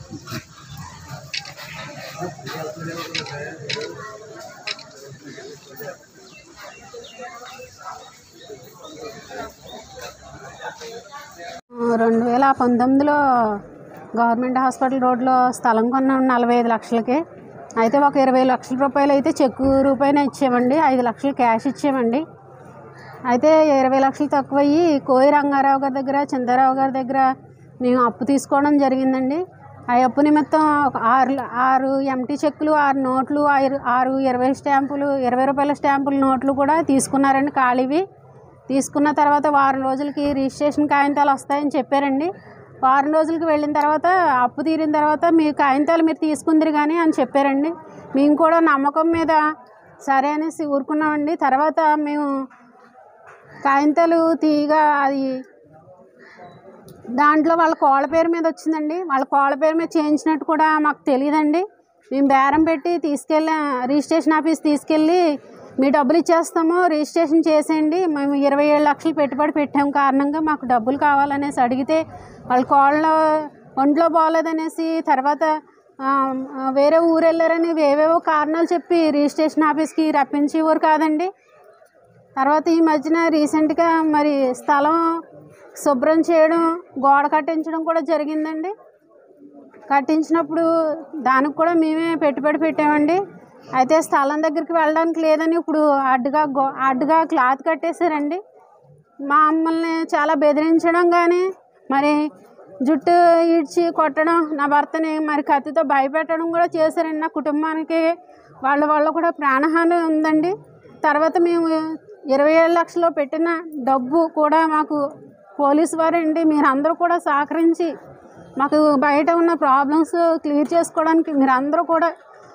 రెండు వేల పంతొమ్మిదిలో గవర్నమెంట్ హాస్పిటల్ రోడ్లో స్థలం కొన్నాం నలభై ఐదు లక్షలకి అయితే ఒక ఇరవై లక్షల రూపాయలు అయితే చెక్కు రూపాయన ఇచ్చామండి ఐదు లక్షలు క్యాష్ ఇచ్చామండి అయితే ఇరవై లక్షలు తక్కువయ్యి కోయి రంగారావు గారి దగ్గర చింతారావు గారి దగ్గర మేము అప్పు తీసుకోవడం జరిగిందండి ఆ అప్పు నిమిత్తం ఒక ఆరు ఆరు ఎంటీ చెక్కులు ఆరు నోట్లు ఆరు ఆరు ఇరవై స్టాంపులు ఇరవై రూపాయల స్టాంపులు నోట్లు కూడా తీసుకున్నారండి ఖాళీవి తీసుకున్న తర్వాత వారం రోజులకి రిజిస్ట్రేషన్ కాగితాలు వస్తాయని చెప్పారండి వారం రోజులకి వెళ్ళిన తర్వాత అప్పు తీరిన తర్వాత మీ కాగితాలు మీరు తీసుకుందరు కానీ అని చెప్పారండి మేము కూడా నమ్మకం మీద సరే అనేసి ఊరుకున్నామండి తర్వాత మేము కాగితాలు తీయగా అది దాంట్లో వాళ్ళ కోళ్ళ పేరు మీద వచ్చిందండి వాళ్ళ కోళ్ళ పేరు మీద చేయించినట్టు కూడా మాకు తెలియదండి మేము బేరం పెట్టి తీసుకెళ్ళి రిజిస్ట్రేషన్ ఆఫీస్ తీసుకెళ్ళి మీ డబ్బులు ఇచ్చేస్తాము రిజిస్ట్రేషన్ చేసేయండి మేము ఇరవై ఏడు లక్షలు పెట్టుబడి పెట్టాం కారణంగా మాకు డబ్బులు కావాలనేసి అడిగితే వాళ్ళ కోళ్ళ ఒంట్లో బాగోలేదనేసి తర్వాత ఆ, ఆ, వేరే ఊరు వెళ్ళారని ఏవేవో కారణాలు చెప్పి రిజిస్ట్రేషన్ ఆఫీస్కి రప్పించేవారు కాదండి తర్వాత ఈ మధ్యన రీసెంట్గా మరి స్థలం శుభ్రం చేయడం గోడ కట్టించడం కూడా జరిగిందండి కట్టించినప్పుడు దానికి కూడా మేమే పెట్టుబడి పెట్టామండి అయితే స్థలం దగ్గరికి వెళ్ళడానికి లేదని ఇప్పుడు అడ్డుగా గో అడ్డుగా క్లాత్ కట్టేశారండి మమ్మల్ని చాలా బెదిరించడం కానీ మరి జుట్టు ఈడ్చి కొట్టడం నా భర్తని మరి కత్తితో భయపెట్టడం కూడా చేశారండి నా కుటుంబానికి వాళ్ళ వల్ల కూడా ప్రాణహాని ఉందండి తర్వాత మేము ఇరవై ఏడు లక్షలు పెట్టిన డబ్బు కూడా మాకు పోలీసు వారండి మీరందరూ కూడా సహకరించి మాకు బయట ఉన్న ప్రాబ్లమ్స్ క్లియర్ చేసుకోవడానికి మీరందరూ కూడా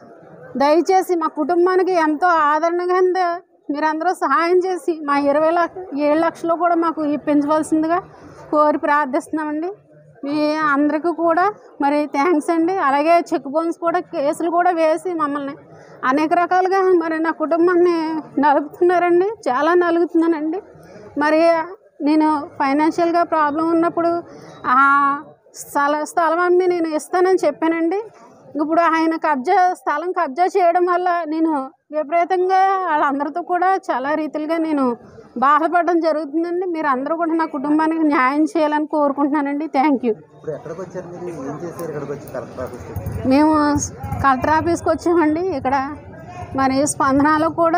దయచేసి మా కుటుంబానికి ఎంతో ఆదరణగా ఉంది. మీరందరూ సహాయం చేసి మా ఇరవై లక్ష ఏడు లక్షలు కూడా మాకు ఇప్పించవలసిందిగా కోరి ప్రార్థిస్తున్నామండి మీ అందరికీ కూడా మరి థ్యాంక్స్ అండి అలాగే చెక్ బౌన్స్ కూడా కేసులు కూడా వేసి మమ్మల్ని అనేక రకాలుగా మరి నా కుటుంబాన్ని నలుపుతున్నారండి చాలా నలుగుతున్నానండి మరి నేను ఫైనాన్షియల్గా ప్రాబ్లం ఉన్నప్పుడు ఆ స్థల స్థలం అమ్మి నేను ఇస్తానని చెప్పానండి ఇప్పుడు ఆయన కబ్జా స్థలం కబ్జా చేయడం వల్ల నేను విపరీతంగా వాళ్ళందరితో కూడా చాలా రీతిలుగా నేను బాధపడడం జరుగుతుందండి మీరు అందరూ కూడా నా కుటుంబానికి న్యాయం చేయాలని కోరుకుంటున్నానండి థ్యాంక్ యూ ఇప్పుడు ఎక్కడికి వచ్చారు మీరు ఏం చేశారు ఇక్కడికి వచ్చి కలెక్టర్ ఆఫీస్కి మేము కలెక్టర్ ఆఫీస్కి వచ్చామండి ఇక్కడ మరి స్పందనలో కూడా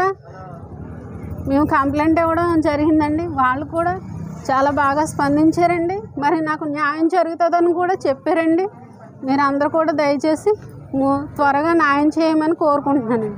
మేము కంప్లైంట్ ఇవ్వడం జరిగిందండి వాళ్ళు కూడా చాలా బాగా స్పందించారండి మరి నాకు న్యాయం జరుగుతుందని కూడా చెప్పారండి మీరు అందరూ కూడా దయచేసి ము- త్వరగా న్యాయం చేయమని కోరుకుంటున్నానండి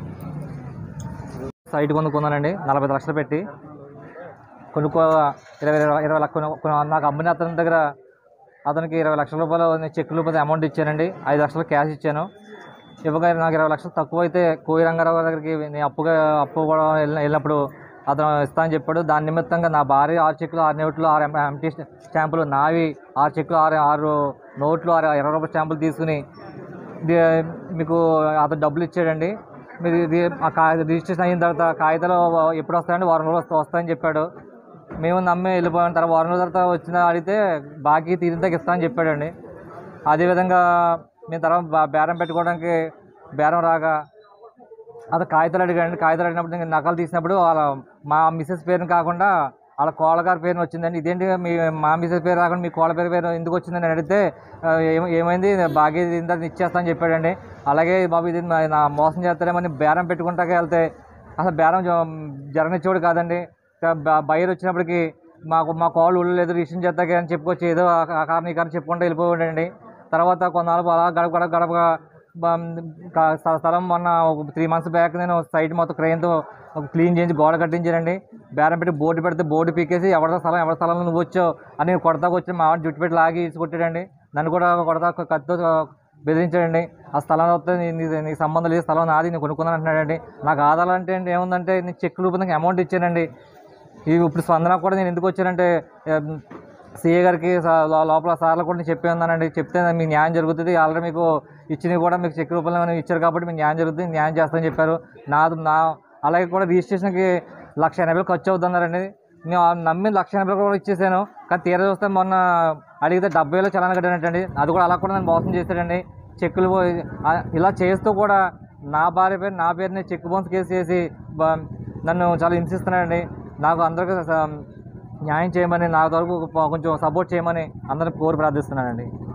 సైట్ కొనుక్కున్నానండి నలభై ఐదు లక్షలు పెట్టి కొనుక్కో ఇరవై ఇరవై ఇరవై లక్ష కొను- కొను- నాకు అమ్మిన అతని దగ్గర అతనికి ఇరవై లక్షల రూపాయలు నేను చెక్ రూపాయలు అమౌంట్ ఇచ్చానండి ఐదు లక్షలు క్యాష్ ఇచ్చాను ఇవ్వగా నాకు ఇరవై లక్షలు తక్కువ అయితే కోయి రంగారావు గారి దగ్గరికి నేను అప్పుగా అప్పు కూడా వెళ్ళిన వెళ్ళినప్పుడు అతను ఇస్తా అని చెప్పాడు దాని నిమిత్తంగా నా భార్య ఆరు చెక్కులు ఆరు నోట్లు ఆరు ఎం- ఎంటీ స్టాంపులు నావి ఆరు చెక్కులు ఆరు ఆరు నోట్లు ఆరు ఇరవై రూపాయల స్టాంపులు తీసుకుని ఇది మీకు అతను డబ్బులు ఇచ్చాడండి మీరు ఇది ఆ కా రిజిస్ట్రేషన్ అయిన తర్వాత కాగితాలు ఎప్పుడు వస్తాయండి వారం రోజులు వస్తా వస్తాయని చెప్పాడు మేము నమ్మి వెళ్ళిపోయిన తర్వాత వారం రోజుల తర్వాత వచ్చిన అడిగితే బాకీ తీరిన ఇస్తామని చెప్పాడండి అదేవిధంగా మేము తర్వాత బా- బేరం పెట్టుకోవడానికి బేరం రాగా అతను కాగితాలు అడిగాడండి కాగితాలు అడిగినప్పుడు నేను నకలు తీసినప్పుడు వాళ్ళ మా మిస్సెస్ పేరుని కాకుండా వాళ్ళ కోళ్ళ గారి పేరుని వచ్చిందండి ఇదేంటి మీ మా మిస్సెస్ పేరు రాకుండా మీ కోళ్ళ పేరు పేరు ఎందుకు వచ్చిందని అడిగితే "ఆ, ఏమ- ఏమైంది బాగా ఇంత ఇచ్చేస్తానని చెప్పాడండి అలాగే బాబు ఇది నా నా మోసం చేస్తారేమని బేరం పెట్టుకుంటాకే వెళ్తే అసలు బేరం జ- జరగనిచ్చేవాడు కాదండి బయర్ వచ్చినప్పటికి మాకు మా కాళ్ళు ఉళ్ళు లేదు రిజిస్ట్రేషన్ చేస్తాకే అని చెప్పుకొచ్చి ఏదో ఆ ఆ కారణం ఈ కారణం చెప్పుకుంటూ వెళ్ళిపోయాడండి తర్వాత కొన్నాళ్ళు అలా గడప గడప గడప క- స్థ- స్థలం మొన్న ఒక త్రీ మంత్స్ బ్యాక్ నేను సైట్ మొత్తం క్రెయిన్తో క్లీన్ చేసి గోడ కట్టించానండి బేరం పెట్టి బోర్డు పెడితే బోర్డు పీకేసి ఎవరి స్థలం ఎవరి స్థలంలో నువ్వు వచ్చావు అని కొడతాకు వచ్చి మా వాడిని జుట్టు పెట్టి లాగి ఇచ్చి కొట్టాడండి నన్ను కూడా కొడతా కత్తితో బెదిరించాడండి ఆ స్థలం వస్తే నీ నీ- నీకు సంబంధం లేదు స్థలం నాది నేను కొనుక్కున్నాను అంటున్నాడండి నాకు ఆధారాలు అంటే ఏంటి ఏముందంటే నేను చెక్ రూపంగా అమౌంట్ ఇచ్చానండి ఇది ఇప్పుడు స్పందన కూడా నేను ఎందుకు వచ్చానంటే సీఏ గారికి సా- లో- లోపల సార్లు కూడా నేను చెప్పి ఉన్నానండి చెప్తే మీకు న్యాయం జరుగుతుంది ఆల్రెడీ మీకు ఇచ్చినవి కూడా మీకు చెక్ రూపంలో ఏమైనా ఇచ్చారు కాబట్టి మీకు న్యాయం జరుగుతుంది న్యాయం చేస్తామని చెప్పారు నా నా అలాగే కూడా రిజిస్ట్రేషన్కి లక్ష ఎనభై వేలు ఖర్చు అవుతుందన్నారండి నేను ఆ నమ్మి లక్ష ఎనభై వేలు కూడా ఇచ్చేసాను కానీ తీరా చూస్తే మొన్న అడిగితే డెబ్బై వేలు చలాన కట్టానంటండి అది కూడా అలా కూడా నన్ను మోసం చేశాడండి చెక్కులు పోయి- ఆ, ఇలా చేస్తూ కూడా నా భార్య పేరు నా పేరుని చెక్ బౌన్స్ కేసు చేసి బ- నన్ను చాలా హింసిస్తున్నాడండి నాకు అందరికీ స- న్యాయం చేయమని నా తరపు కొంచెం సపోర్ట్ చేయమని అందరిని కోరి ప్రార్థిస్తున్నానండి